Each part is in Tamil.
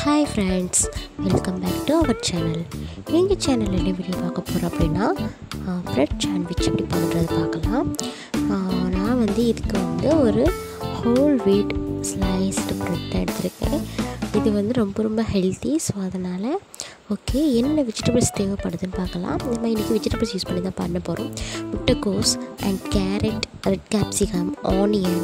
hi friends welcome back to our channel எங்கள் சேனலில் என்ன வீடியோ பார்க்க போகிறோம் அப்படின்னா ப்ரெட் சாண்ட்விச் எப்படி பண்ணுறது பார்க்கலாம் ஆஹ் நான் வந்து இதுக்கு வந்து ஒரு ஹோல் வீட் ஸ்லைஸ்டு ப்ரெட் தான் எடுத்திருக்கேன் இது வந்து ரொம்ப ரொம்ப ஹெல்த்தி ஸோ அதனால் ஓகே என்ன வெஜிடபிள்ஸ் தேவைப்படுதுன்னு பார்க்கலாம் நம்ம இன்றைக்கி வெஜிடபிள்ஸ் யூஸ் பண்ணி தான் பண்ண போகிறோம் முட்டைக்கோஸ் and carrot red capsicum onion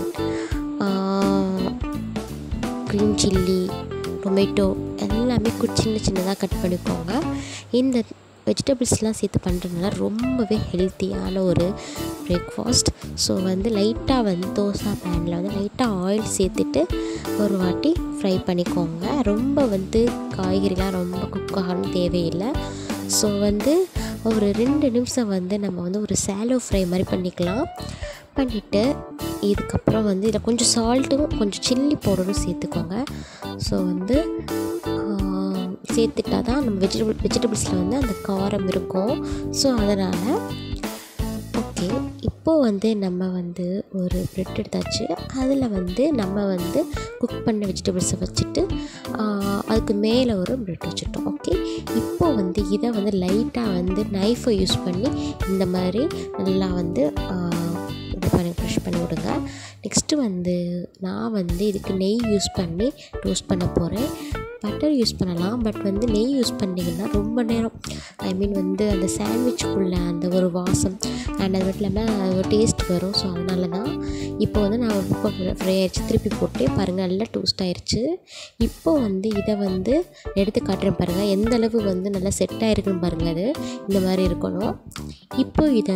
green chilli tomato எல்லாமே கு சின்ன சின்னதாக கட் பண்ணிக்கோங்க இந்த வெஜிடபிள்ஸ்லாம் சேர்த்து பண்ணுறதுனால ரொம்பவே ஹெல்த்தியான ஒரு பிரேக்ஃபாஸ்ட் ஸோ வந்து லைட்டாக வந்து தோசை பேனில் வந்து லைட்டாக ஆயில் சேர்த்துட்டு ஒரு வாட்டி ஃப்ரை பண்ணிக்கோங்க ரொம்ப வந்து காய்கறிலாம் ரொம்ப குக் ஆகணும் தேவையில்லை ஸோ வந்து ஒரு ரெண்டு நிமிஷம் வந்து நம்ம வந்து ஒரு சேலோ ஃப்ரை மாதிரி பண்ணிக்கலாம் பண்ணிவிட்டு இதுக்கப்புறம் வந்து இதில் கொஞ்சம் சால்ட்டும் கொஞ்சம் சில்லி பவுடரும் சேர்த்துக்கோங்க ஸோ வந்து சேர்த்துட்டா தான் நம்ம வெஜிடபிள் வெஜிடபிள்ஸில் வந்து அந்த காரம் இருக்கும் ஸோ அதனால் ஓகே இப்போது வந்து நம்ம வந்து ஒரு ப்ரெட் எடுத்தாச்சு அதில் வந்து நம்ம வந்து குக் பண்ண வெஜிடபிள்ஸை வச்சுட்டு அதுக்கு மேலே ஒரு ப்ரெட் வச்சுட்டோம் ஓகே இப்போது வந்து இதை வந்து லைட்டாக வந்து நைஃபை யூஸ் பண்ணி இந்த மாதிரி நல்லா வந்து இது பண்ணி ப்ரெஷ் பண்ணி விடுங்க நெக்ஸ்ட்டு வந்து நான் வந்து இதுக்கு நெய் யூஸ் பண்ணி டோஸ்ட் பண்ண போகிறேன் பட்டர் யூஸ் பண்ணலாம் பட் வந்து நெய் யூஸ் பண்ணிங்கன்னா ரொம்ப நேரம் ஐ மீன் வந்து அந்த சாண்ட்விச்சுக்குள்ளே அந்த ஒரு வாசம் அண்ட் அது மட்டும் இல்லாமல் ஒரு டேஸ்ட் வரும் ஸோ அதனால தான் இப்போ வந்து நான் இப்போ ஃப்ரை ஆயிடுச்சு திருப்பி போட்டு பாருங்கள் நல்லா டோஸ்ட் ஆயிடுச்சு இப்போ வந்து இதை வந்து எடுத்து காட்டுறேன் பாருங்கள் எந்த அளவு வந்து நல்லா செட் ஆகிருக்குன்னு பாருங்கள் அது இந்த மாதிரி இருக்கணும் இப்போ இதை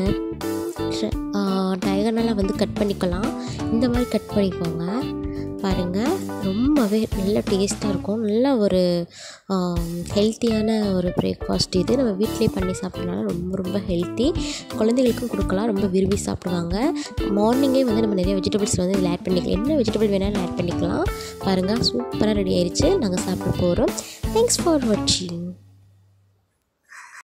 டயகனலாக வந்து கட் பண்ணிக்கலாம் இந்த மாதிரி கட் பண்ணிக்கோங்க பாருங்கள் ரொம்பவே நல்ல டேஸ்ட்டாக இருக்கும் நல்ல ஒரு ஹெல்த்தியான ஒரு பிரேக்ஃபாஸ்ட் இது நம்ம வீட்டிலே பண்ணி சாப்பிட்றதுனால ரொம்ப ரொம்ப ஹெல்த்தி குழந்தைகளுக்கும் கொடுக்கலாம் ரொம்ப விரும்பி சாப்பிடுவாங்க மார்னிங்கே வந்து நம்ம நிறைய வெஜிடபிள்ஸ் வந்து இதில் ஆட் பண்ணிக்கலாம் என்ன வெஜிடபிள் வேணாலும் ஆட் பண்ணிக்கலாம் பாருங்கள் சூப்பராக ரெடி ஆயிடுச்சு நாங்கள் சாப்பிட போகிறோம் தேங்க்ஸ் ஃபார் வாட்சிங்